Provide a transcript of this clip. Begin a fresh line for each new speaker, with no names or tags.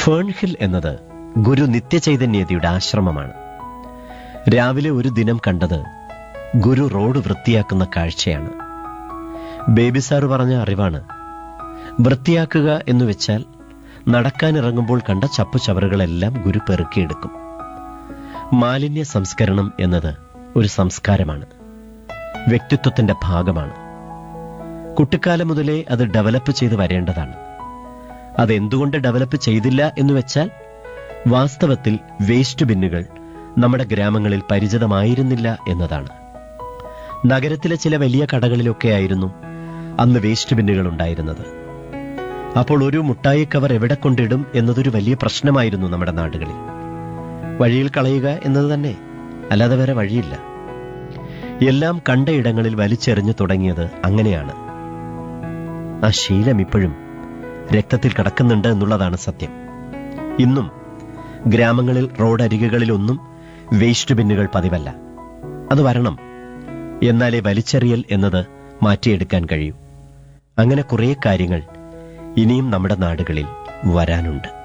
ഫേൺഹിൽ എന്നത് ഗുരു നിത്യചൈതന്യതയുടെ ആശ്രമമാണ് രാവിലെ ഒരു ദിനം കണ്ടത് ഗുരു റോഡ് വൃത്തിയാക്കുന്ന കാഴ്ചയാണ് ബേബി സാറ് പറഞ്ഞ അറിവാണ് വൃത്തിയാക്കുക എന്ന് വെച്ചാൽ നടക്കാനിറങ്ങുമ്പോൾ കണ്ട ചപ്പുചവറുകളെല്ലാം ഗുരു പെറുക്കിയെടുക്കും മാലിന്യ സംസ്കരണം എന്നത് ഒരു സംസ്കാരമാണ് വ്യക്തിത്വത്തിന്റെ ഭാഗമാണ് കുട്ടിക്കാലം മുതലേ അത് ഡെവലപ്പ് ചെയ്ത് വരേണ്ടതാണ് അതെന്തുകൊണ്ട് ഡെവലപ്പ് ചെയ്തില്ല എന്ന് വെച്ചാൽ വാസ്തവത്തിൽ വേസ്റ്റ് ബിന്നുകൾ നമ്മുടെ ഗ്രാമങ്ങളിൽ പരിചിതമായിരുന്നില്ല എന്നതാണ് നഗരത്തിലെ ചില വലിയ കടകളിലൊക്കെ ആയിരുന്നു അന്ന് വേസ്റ്റ് ബിന്നുകൾ ഉണ്ടായിരുന്നത് അപ്പോൾ ഒരു മുട്ടായി കവർ എവിടെ കൊണ്ടിടും എന്നതൊരു വലിയ പ്രശ്നമായിരുന്നു നമ്മുടെ നാടുകളിൽ വഴിയിൽ കളയുക എന്നത് തന്നെ അല്ലാതെ വേറെ വഴിയില്ല എല്ലാം കണ്ട ഇടങ്ങളിൽ വലിച്ചെറിഞ്ഞു തുടങ്ങിയത് അങ്ങനെയാണ് ആ ശീലം ഇപ്പോഴും രക്തത്തിൽ കിടക്കുന്നുണ്ട് എന്നുള്ളതാണ് സത്യം ഇന്നും ഗ്രാമങ്ങളിൽ റോഡരികുകളിലൊന്നും വേസ്റ്റ് ബിന്നുകൾ പതിവല്ല അത് വരണം എന്നാലേ വലിച്ചെറിയൽ എന്നത് മാറ്റിയെടുക്കാൻ കഴിയൂ അങ്ങനെ കുറേ കാര്യങ്ങൾ ഇനിയും നമ്മുടെ നാടുകളിൽ വരാനുണ്ട്